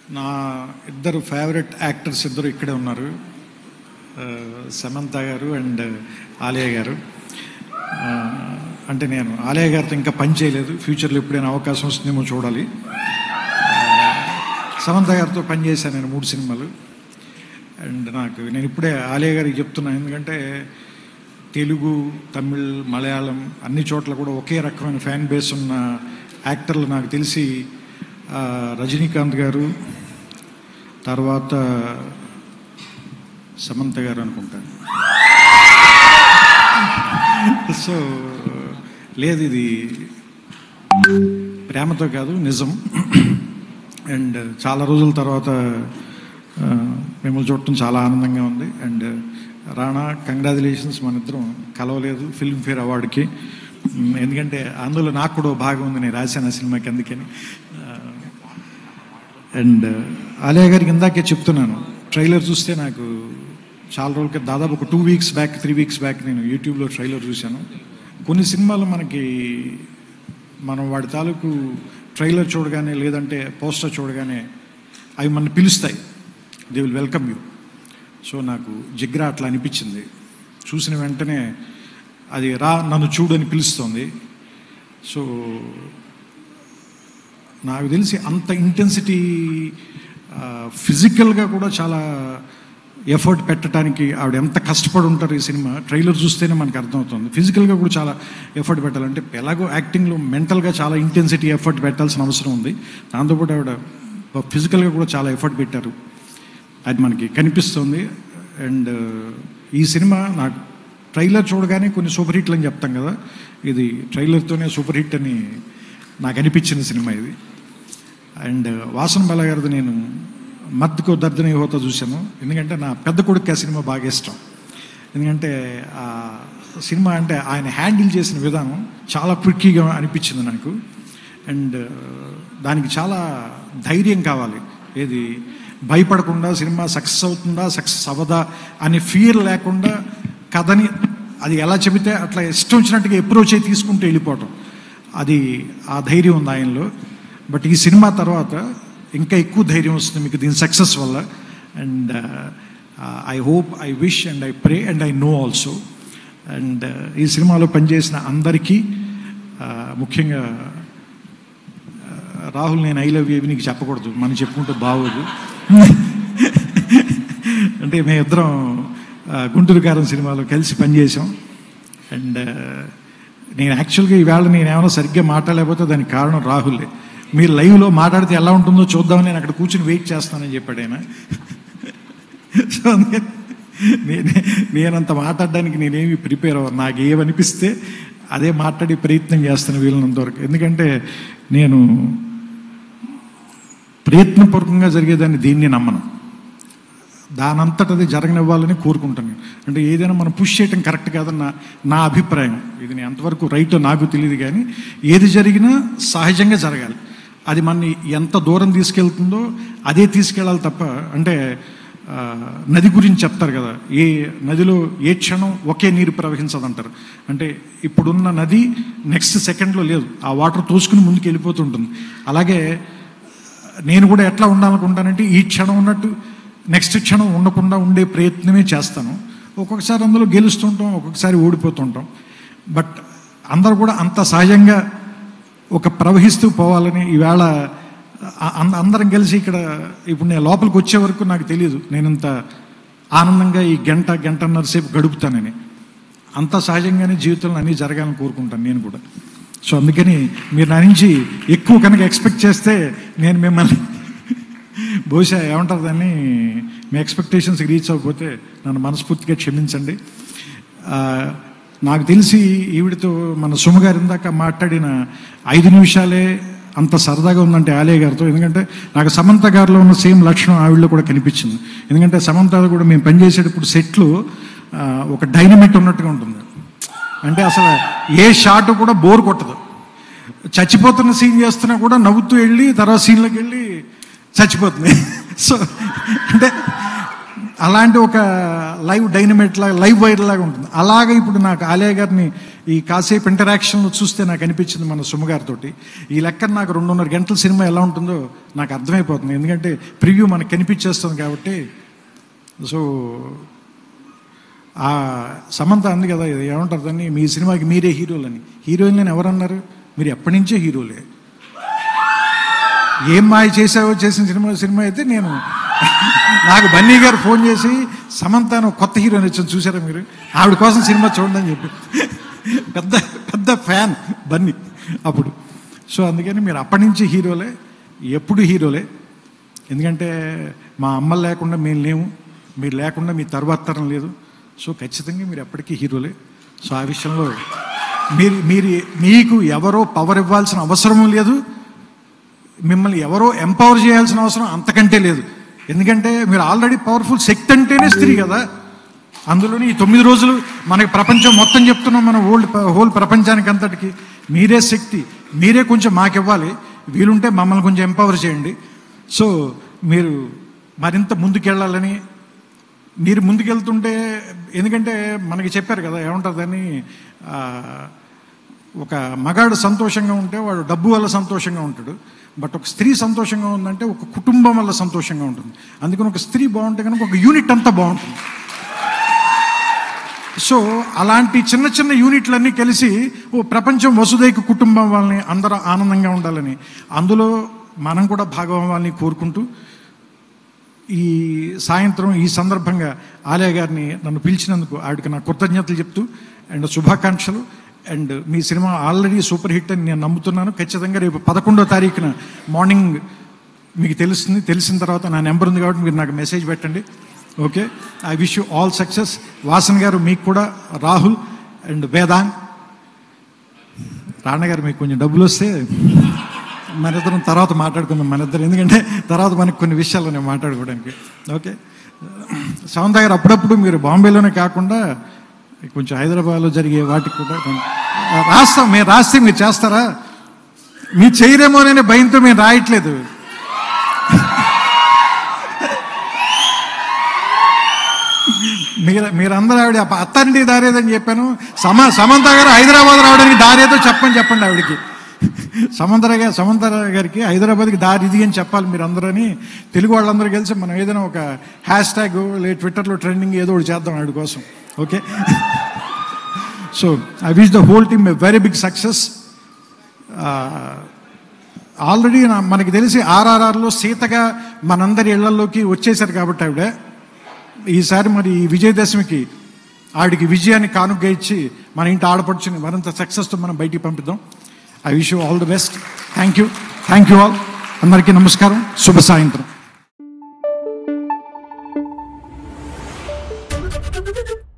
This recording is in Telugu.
నా ఇద్దరు ఫేవరెట్ యాక్టర్స్ ఇద్దరు ఇక్కడే ఉన్నారు ఆ, సమంత గారు అండ్ ఆలయ గారు ఆ, అంటే నేను ఆలయ గారితో ఇంకా పని చేయలేదు ఫ్యూచర్లో ఎప్పుడైనా అవకాశం వస్తుందేమో చూడాలి ఆ, సమంత గారితో పని చేశాను నేను మూడు సినిమాలు అండ్ నాకు నేను ఇప్పుడే ఆలయ గారికి చెప్తున్నాను ఎందుకంటే తెలుగు తమిళ్ మలయాళం అన్ని చోట్ల కూడా ఒకే రకమైన ఫ్యాన్ బేస్ ఉన్న యాక్టర్లు నాకు తెలిసి ఆ, రజనీకాంత్ గారు తర్వాత సమంత గారు అనుకుంటాను సో లేదు ఇది ప్రేమతో కాదు నిజం అండ్ చాలా రోజుల తర్వాత ఆ, మిమ్మల్ని చూడటం చాలా ఆనందంగా ఉంది అండ్ రాణా కంగ్రాచులేషన్స్ మన ఇద్దరం కలవలేదు ఫిల్మ్ఫేర్ అవార్డుకి ఉమ్, ఎందుకంటే అందులో నాకు కూడా ఓ భాగం ఉంది నేను రాశాను ఆ సినిమాకి అందుకని అండ్ ఆలయ గారికి ఇందాకే చెప్తున్నాను ట్రైలర్ చూస్తే నాకు చాలా రోజులకి దాదాపు ఒక two weeks back three weeks back నేను యూట్యూబ్లో ట్రైలర్ చూశాను కొన్ని సినిమాలు మనకి మనం వాడి తాలూకు ట్రైలర్ చూడగానే లేదంటే పోస్టర్ చూడగానే అవి మన పిలుస్తాయి they will welcome you so నాకు జిగ్రా అట్లా అనిపించింది చూసిన వెంటనే అది రా నన్ను చూడు అని పిలుస్తోంది సో నాకు తెలిసి అంత ఇంటెన్సిటీ ఫిజికల్గా కూడా చాలా ఎఫర్ట్ పెట్టడానికి ఆవిడ ఎంత కష్టపడి ఉంటారు ఈ సినిమా ట్రైలర్ చూస్తేనే మనకు అర్థమవుతుంది ఫిజికల్గా కూడా చాలా ఎఫర్ట్ పెట్టాలంటే ఎలాగో యాక్టింగ్లో మెంటల్గా చాలా ఇంటెన్సిటీ ఎఫర్ట్ పెట్టాల్సిన అవసరం ఉంది దాంతోపాటు ఆవిడ ఫిజికల్గా కూడా చాలా ఎఫర్ట్ పెట్టారు అది మనకి కనిపిస్తుంది అండ్ ఈ సినిమా నాకు ట్రైలర్ చూడగానే కొన్ని సూపర్ హిట్లు అని చెప్తాం కదా ఇది ట్రైలర్తోనే సూపర్ హిట్ అని నాకు అనిపించిన సినిమా ఇది అండ్ వాసన్ బాల గారిది నేను మత్తుకో దర్దన హోతా చూశాను ఎందుకంటే నా పెద్ద కొడుకు ఆ సినిమా బాగా ఇష్టం ఎందుకంటే ఆ సినిమా అంటే ఆయన హ్యాండిల్ చేసిన విధానం చాలా క్విక్కీగా అనిపించింది నాకు అండ్ దానికి చాలా ధైర్యం కావాలి ఏది భయపడకుండా సినిమా సక్సెస్ అవుతుందా సక్సెస్ అవ్వదా అనే ఫియర్ లేకుండా కథని అది ఎలా చెబితే అట్లా ఇష్టం వచ్చినట్టుగా అప్రోచ్ అయి తీసుకుంటూ వెళ్ళిపోవటం అది ఆ ధైర్యం ఉంది ఆయనలో బట్ ఈ సినిమా తర్వాత ఇంకా ఎక్కువ ధైర్యం వస్తుంది మీకు దీని సక్సెస్ వల్ల and I hope I wish and I pray and I know also and ఈ సినిమాలో పనిచేసిన అందరికీ uh, ముఖ్యంగా uh, రాహుల్ నేను ఐ లవ్ యూ నీకు చెప్పకూడదు మనం చెప్పుకుంటే బాగోదు అంటే మేమిద్దరం uh, గుంటూరు కారం సినిమాలో కలిసి పనిచేసాం అండ్ నేను యాక్చువల్గా ఈవేళ నేను ఏమైనా సరిగ్గా మాట్లాడలేకపోతే దానికి కారణం రాహులే మీరు లైవ్లో మాట్లాడితే ఎలా ఉంటుందో చూద్దామని నేను అక్కడ కూర్చుని వెయిట్ చేస్తానని చెప్పాడు ఆయన సో అందుకని నేనే నేనంత మాట్లాడడానికి నేనేమి ప్రిపేర్ అవ్వను నాకు ఏమనిపిస్తే అదే మాట్లాడే ప్రయత్నం చేస్తాను వీళ్ళనంత వరకు ఎందుకంటే నేను ప్రయత్నపూర్వకంగా జరిగేదాన్ని దీన్ని నమ్మను దానంతట అది జరగనివ్వాలని కోరుకుంటాను అంటే ఏదైనా మనం పుష్ చేయటం కరెక్ట్ కాదని నా నా అభిప్రాయం ఇది నేను ఎంతవరకు రైటో నాకు తెలియదు కానీ ఏది జరిగినా సహజంగా జరగాలి అది మనని ఎంత దూరం తీసుకెళ్తుందో అదే తీసుకెళ్ళాలి తప్ప అంటే ఆ, నది గురించి చెప్తారు కదా ఏ నదిలో ఏ క్షణం ఒకే నీరు ప్రవహించదంటారు అంటే ఇప్పుడున్న నది నెక్స్ట్ సెకండ్లో లేదు ఆ వాటర్ తోసుకుని ముందుకు వెళ్ళిపోతుంటుంది అలాగే నేను కూడా ఎట్లా ఉండాలనుకుంటానంటే ఈ క్షణం ఉన్నట్టు నెక్స్ట్ క్షణం ఉండకుండా ఉండే ప్రయత్నమే చేస్తాను ఒక్కొక్కసారి అందులో గెలుస్తుంటాం ఒక్కొక్కసారి ఓడిపోతుంటాం బట్ అందరూ కూడా అంత సహజంగా ఒక ప్రవహిస్తూ పోవాలని ఈవేళ అ- అం- అందరం కలిసి ఇక్కడ ఇప్పుడు నేను లోపలికి వచ్చే వరకు నాకు తెలియదు నేను ఇంత ఆనందంగా ఈ గంట గంటన్నర సేపు గడుపుతానని అంత సహజంగానే జీవితంలో అన్నీ జరగాలని కోరుకుంటాను నేను కూడా సో అందుకని మీరు నా నుంచి ఎక్కువ కనుక ఎక్స్పెక్ట్ చేస్తే నేను మిమ్మల్ని బహుశా ఏమంటారు దాన్ని మీ ఎక్స్పెక్టేషన్స్కి రీచ్ అవ్వకపోతే నన్ను మనస్ఫూర్తిగా క్షమించండి ఆ, నాకు తెలిసి ఈవిడితో మన సుమగారు ఇందాక మాట్లాడిన ఐదు నిమిషాలే అంత సరదాగా ఉందంటే ఆలయ గారితో ఎందుకంటే నాకు సమంత గారిలో ఉన్న సేమ్ లక్షణం ఆవిడలో కూడా కనిపించింది ఎందుకంటే సమంత కూడా మేము పనిచేసేటప్పుడు సెట్లు ఆ, ఒక డైనమిట్ ఉన్నట్టుగా ఉంటుంది అంటే అసలు ఏ షాట్ కూడా బోర్ కొట్టదు చచ్చిపోతున్న సీన్ చేస్తున్నా కూడా నవ్వుతూ వెళ్ళి తర్వాత సీన్లోకి వెళ్ళి చచ్చిపోతుంది సో అంటే అలాంటి ఒక లైవ్ డైనమైట్ లాగా లైవ్ వైర్ లాగా ఉంటుంది అలాగే ఇప్పుడు నాకు ఆలయ గారిని ఈ కాసేపు ఇంటరాక్షన్లో చూస్తే నాకు అనిపించింది మన సుమగారితో ఈ లెక్కన నాకు రెండున్నర గంటల సినిమా ఎలా ఉంటుందో నాకు అర్థమైపోతుంది ఎందుకంటే ప్రివ్యూ మనకు కనిపించేస్తుంది కాబట్టి సో ఆ సమంత అంది కదా ఇది ఏమంటారు దాన్ని మీ సినిమాకి మీరే హీరోలని హీరోయిన్ ఎవరన్నారు మీరు ఎప్పటి నుంచే హీరోలే ఏం మాయ చేసావో చేసిన సినిమా సినిమా అయితే నేను నాకు బన్నీ గారు ఫోన్ చేసి సమంత అని ఒక కొత్త హీరోయిన్ వచ్చింది చూసారా మీరు ఆవిడ కోసం సినిమా చూడండి అని చెప్పి పెద్ద పెద్ద ఫ్యాన్ బన్నీ అప్పుడు సో అందుకని మీరు అప్పటి నుంచి హీరోలే ఎప్పుడు హీరోలే ఎందుకంటే మా అమ్మ లేకుండా మేము లేము మీరు లేకుండా మీ తర్వాత తరం లేదు సో ఖచ్చితంగా మీరు ఎప్పటికీ హీరోలే సో ఆ విషయంలో మీరు మీరు మీకు ఎవరో పవర్ ఇవ్వాల్సిన అవసరం లేదు మిమ్మల్ని ఎవరో ఎంపవర్ చేయాల్సిన అవసరం అంతకంటే లేదు ఎందుకంటే మీరు ఆల్రెడీ పవర్ఫుల్ శక్తి అంటేనే స్త్రీ కదా అందులోని ఈ తొమ్మిది రోజులు మనకి ప్రపంచం మొత్తం చెప్తున్నాం మన ఓల్డ్ హోల్ ప్రపంచానికి అంతటికి మీరే శక్తి మీరే కొంచెం మాకు ఇవ్వాలి వీలుంటే మమ్మల్ని కొంచెం ఎంపవర్ చేయండి సో మీరు మరింత ముందుకెళ్ళాలని మీరు ముందుకెళ్తుంటే ఎందుకంటే మనకి చెప్పారు కదా ఏమంటారు దాన్ని ఆ, ఒక మగాడు సంతోషంగా ఉంటే వాడు డబ్బు వల్ల సంతోషంగా ఉంటాడు బట్ ఒక స్త్రీ సంతోషంగా ఉందంటే ఒక కుటుంబం వల్ల సంతోషంగా ఉంటుంది అందుకని ఒక స్త్రీ బాగుంటే కనుక ఒక యూనిట్ అంతా బాగుంటుంది సో అలాంటి చిన్న చిన్న యూనిట్లన్నీ కలిసి ఓ ప్రపంచం వసుదైక కుటుంబం వాళ్ళని అందరూ ఆనందంగా ఉండాలని అందులో మనం కూడా భాగస్వామ్యాన్ని కోరుకుంటూ ఈ సాయంత్రం ఈ సందర్భంగా ఆలయ గారిని నన్ను పిలిచినందుకు ఆవిడకి నా కృతజ్ఞతలు చెప్తూ అండ్ శుభాకాంక్షలు అండ్ మీ సినిమా ఆల్రెడీ సూపర్ హిట్ అని నేను నమ్ముతున్నాను ఖచ్చితంగా రేపు పదకొండో తారీఖున మార్నింగ్ మీకు తెలుస్తుంది తెలిసిన తర్వాత నా నెంబర్ ఉంది కాబట్టి మీరు నాకు మెసేజ్ పెట్టండి okay I wish you all success Vasan garu మీకు కూడా రాహుల్ అండ్ వేదాంగ్ రాణ గారు మీకు కొంచెం డబ్బులు వస్తే మన ఇద్దరం తర్వాత మాట్లాడుకుందాం మన ఇద్దరు ఎందుకంటే తర్వాత మనకు కొన్ని విషయాలు ఉన్నాయి మాట్లాడుకోవడానికి ఓకే సవంత గారు అప్పుడప్పుడు మీరు బాంబేలోనే కాకుండా కొంచెం హైదరాబాద్లో జరిగే వాటికి కూడా కొంచెం రాస్తాం మీరు రాస్తే మీరు చేస్తారా మీరు చేయరేమోననే భయంతో మేము రాయట్లేదు మీరు మీరందరూ ఆవిడ అత్తండి దారేదని చెప్పాను సమ సమంత గారు హైదరాబాద్ రావడానికి దారేదో చెప్పని చెప్పండి ఆవిడకి సమంతర గారు సమంతర గారికి హైదరాబాద్కి దారి ఇది అని చెప్పాలి మీరు అందరని తెలుగు వాళ్ళందరూ కలిసి మనం ఏదైనా ఒక హ్యాష్ ట్యాగ్ లే ట్విట్టర్లో ట్రెండింగ్ ఏదో ఒకటి చేద్దాం ఆవిడ కోసం okay so I wish the whole team a very big success already మనకి తెలిసి ఆర్ఆర్ఆర్లో సీతగా మనందరి ఇళ్లలోకి వచ్చేసారు కాబట్టి ఆవిడ ఈసారి మరి ఈ విజయదశమికి ఆవిడికి విజయాన్ని కానుగ్గా ఇచ్చి మన ఇంటి ఆడపడుచుని మరింత సక్సెస్తో మనం బయటికి పంపిద్దాం I wish you all the best thank you thank you all అందరికీ నమస్కారం శుభ సాయంత్రం Thank you.